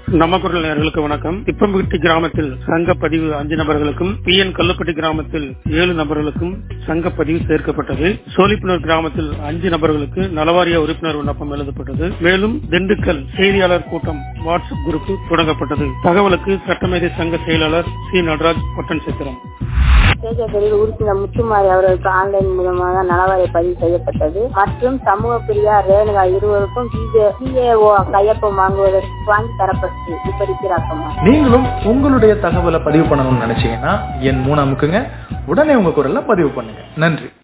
நம்ம குரல் நேயர்களுக்கு வணக்கம் திப்பம்பட்டி கிராமத்தில் சங்க பதிவு அஞ்சு நபர்களுக்கும் பி என் கல்லுப்பட்டி கிராமத்தில் ஏழு நபர்களுக்கும் சங்க பதிவு சேர்க்கப்பட்டது சோழிப்புணர் கிராமத்தில் அஞ்சு நபர்களுக்கு நலவாரிய உறுப்பினர் விண்ணப்பம் எழுதப்பட்டது மேலும் திண்டுக்கல் செய்தியாளர் கூட்டம் வாட்ஸ்அப் குரூப் தொடங்கப்பட்டது தகவலுக்கு சட்டமேதை சங்க செயலாளர் சி நடராஜ் பொட்டன் சித்திரம் சேகரில் உறுப்பினர் முத்துமாரி அவர்களுக்கு ஆன்லைன் மூலமாக நலவாரிய பதிவு செய்யப்பட்டது மற்றும் சமூக பிரியா ரேணுகா இருவருக்கும் பிஏஓ கையொப்பம் வாங்குவதற்கு வாங்கி தரப்பட்டது இப்படிக்கிறாக்கமா நீங்களும் உங்களுடைய தகவலை பதிவு பண்ணணும்னு நினைச்சீங்கன்னா என் மூணு அமுக்குங்க உடனே உங்க குரல்ல பதிவு பண்ணுங்க நன்றி